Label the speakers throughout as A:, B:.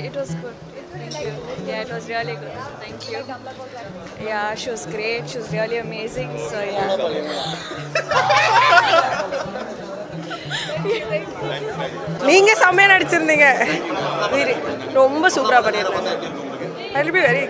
A: It was good. Thank you. Yeah, it was really good. Thank you. Yeah, she was great. She was really amazing. So yeah.
B: நீங்க செம்மையா நடிச்சிருந்தீங்க Really. ரொம்ப சூப்பரா பண்ணிருந்தீங்க I will be very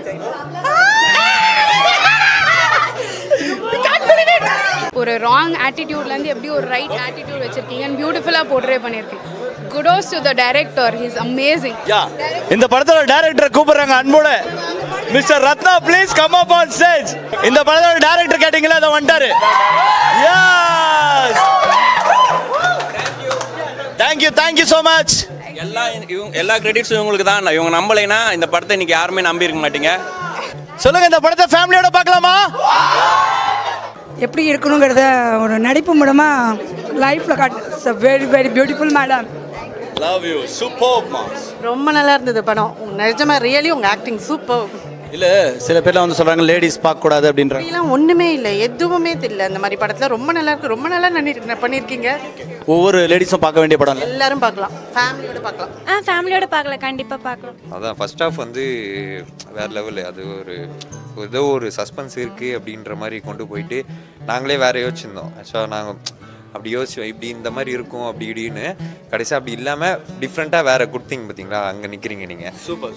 C: ஒரு wrong ஆட்டிடியூட்லேருந்து எப்படி ஒரு right attitude வச்சிருக்கீங்கன்னு பியூட்டிஃபுல்லாக போர்ட்ரே பண்ணியிருக்கீங்க kudos to the director his amazing
D: யா இந்த படத்தோட டைரக்டர் கூப்பிடுறாங்க அன்போட mister Ratna please come up on stage இந்த படத்தோட டைரக்டர் கேட்டிங்களா அதை வந்துட்டாரு yes thank you thank you so much
E: எல்லா இவங்க எல்லா கிரெடிட்ஸும் இவங்களுக்கு தான் இவங்க நம்பலைன்னா இந்த படத்தை இன்னைக்கு யாருமே நம்பியிருக்க மாட்டீங்க
D: சொல்லுங்க இந்த படத்தை ஃபேமிலியோட பார்க்கலாமா
F: எப்படி இருக்கணுங்கிறத ஒரு நடிப்பு மூலமாக லைஃப்பில் காட்டு very very beautiful madam
D: love you super mass
G: ரொம்ப நல்லா இருந்தது படம் நிஜமா ரியலி உங்க ஆக்டிங் சூப்பர்
D: இல்ல சில பேர்லாம் வந்து சொல்றாங்க லேடிஸ் பார்க்க கூடாது அப்படின்றாங்க
G: அப்படிலாம் ஒண்ணுமே இல்லை எதுவுமே தெரியல அந்த மாதிரி படத்துல ரொம்ப நல்லா இருக்கு ரொம்ப நல்லா நன்னி- பண்ணியிருக்கீங்க
D: ஒவ்வொரு லேடிஸும் பார்க்க வேண்டிய படம் இல்ல
G: எல்லாரும் பார்க்கலாம் ஃபேமிலியோட பார்க்கலாம்
A: ஆ ஃபேமிலியோட பார்க்கல கண்டிப்பாக பார்க்கலாம்
H: அதான் ஃபர்ஸ்ட் ஹாஃப் வந்து வேற லெவலு அது ஒரு ஏதோ ஒரு சஸ்பென்ஸ் இருக்குது அப்படின்ற மாதிரி கொண்டு போயிட்டு நாங்களே வேற யோசிச்சிருந்தோம் ஆக்சுவலாக நாங்கள் அப்படி யோசிச்சோம் இப்படி இந்த மாதிரி இருக்கும் அப்படி இப்படின்னு கடைசி அப்படி இல்லாமல் டிஃப்ரெண்ட்டாக வேற குட் திங் பார்த்தீங்களா அங்கே நிற்கிறீங்க நீங்கள்
D: super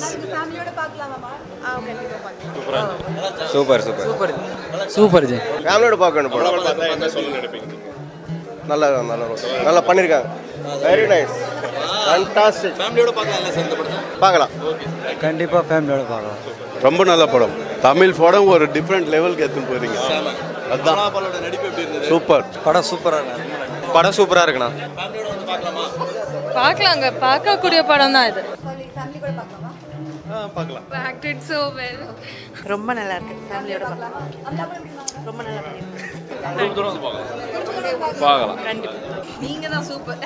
H: super super
I: super ji
J: ஃபேமிலியோட பார்க்க வேணும் படம் நல்லா நல்லா நல்லா பண்ணியிருக்காங்க வெரி நைஸ் ஃபேண்டாஸ்டிக்
D: ஃபேமிலியோட பார்க்கலாம் சேர்ந்த படத்தை
J: பார்க்கலாம்
I: கண்டிப்பாக ஃபேமிலியோட பார்க்கலாம்
J: ரொம்ப நல்ல படம் தமிழ் படம் ஒரு டிஃப்ரெண்ட் லெவலுக்கு எடுத்துன்னு போயிருங்க
D: அதான் பாலோட நடிப்பு எப்படி இருந்தது
J: சூப்பர்
I: படம் சூப்பராக
H: படம் சூப்பராக இருக்குண்ணா
D: ஃபேமிலியோட வந்து பார்க்கலாமா
A: பார்க்கலாங்க பார்க்கக்கூடிய படம் தான் இது
D: பார்க்கலாம்
A: Acted so well.
G: ரொம்ப நல்லா இருக்கு ஃபேமிலியோட பார்க்கலாம் ரொம்ப நல்லா பண்ணியிருக்கீங்க
A: நீங்க தான் சூப்பர்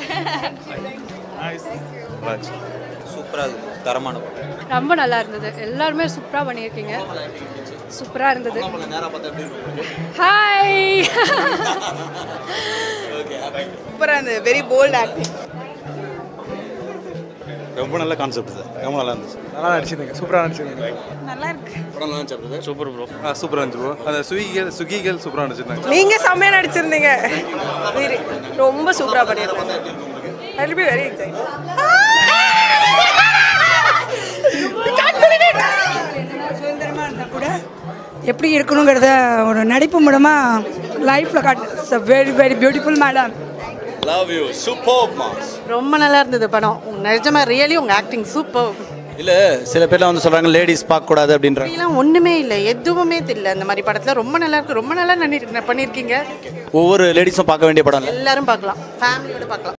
I: சூப்பராக இருக்கும் தரமான படம்
C: ரொம்ப நல்லா இருந்தது எல்லாருமே சூப்பராக பண்ணியிருக்கீங்க சூப்பராக இருந்தது
D: நேரா பார்த்தா எப்படி இருக்கு
C: ஹாய்
B: சூப்பரா இருந்தது வெரி போல்ட் ஆக்டிங்
D: ரொம்ப நல்ல கான்செப்ட் சார் ரொம்ப நல்லா இருந்துச்சு
I: நல்லா நடிச்சிருந்தீங்க சூப்பராக நடிச்சிருந்தீங்க
B: நல்லா இருக்கு
D: படம் நல்லா இருந்துச்சு
H: சூப்பர் ப்ரோ
J: சூப்பராக இருந்துச்சு bro. அந்த சுகிகள் சுகிகள் சூப்பராக நடிச்சிருந்தாங்க
B: நீங்க செம்மையா நடிச்சிருந்தீங்க Really. ரொம்ப சூப்பரா பண்ணிருந்தீங்க ஐ வில் பி வெரி
F: சுதந்திரமாக இருந்தால் கூட எப்படி இருக்கணுங்கிறத ஒரு நடிப்பு மூலமாக லைஃப்பில் காட்டு very very beautiful madam
D: love you super mass
G: ரொம்ப நல்லா இருந்தது படம் நிஜமா ரியலி உங்க ஆக்டிங் சூப்பர்
D: இல்ல சில பேர்லாம் வந்து சொல்றாங்க லேடிஸ் பார்க்க கூடாது அப்படின்றாங்க
G: அப்படிலாம் ஒண்ணுமே இல்லை எதுவுமே தெரியல அந்த மாதிரி படத்துல ரொம்ப நல்லா இருக்கு ரொம்ப நல்லா நன்னி- பண்ணியிருக்கீங்க
D: ஒவ்வொரு லேடிஸும் பார்க்க வேண்டிய படம் இல்ல
G: எல்லாரும் பார்க்கலாம் ஃபேமிலியோட பார்க்கலாம்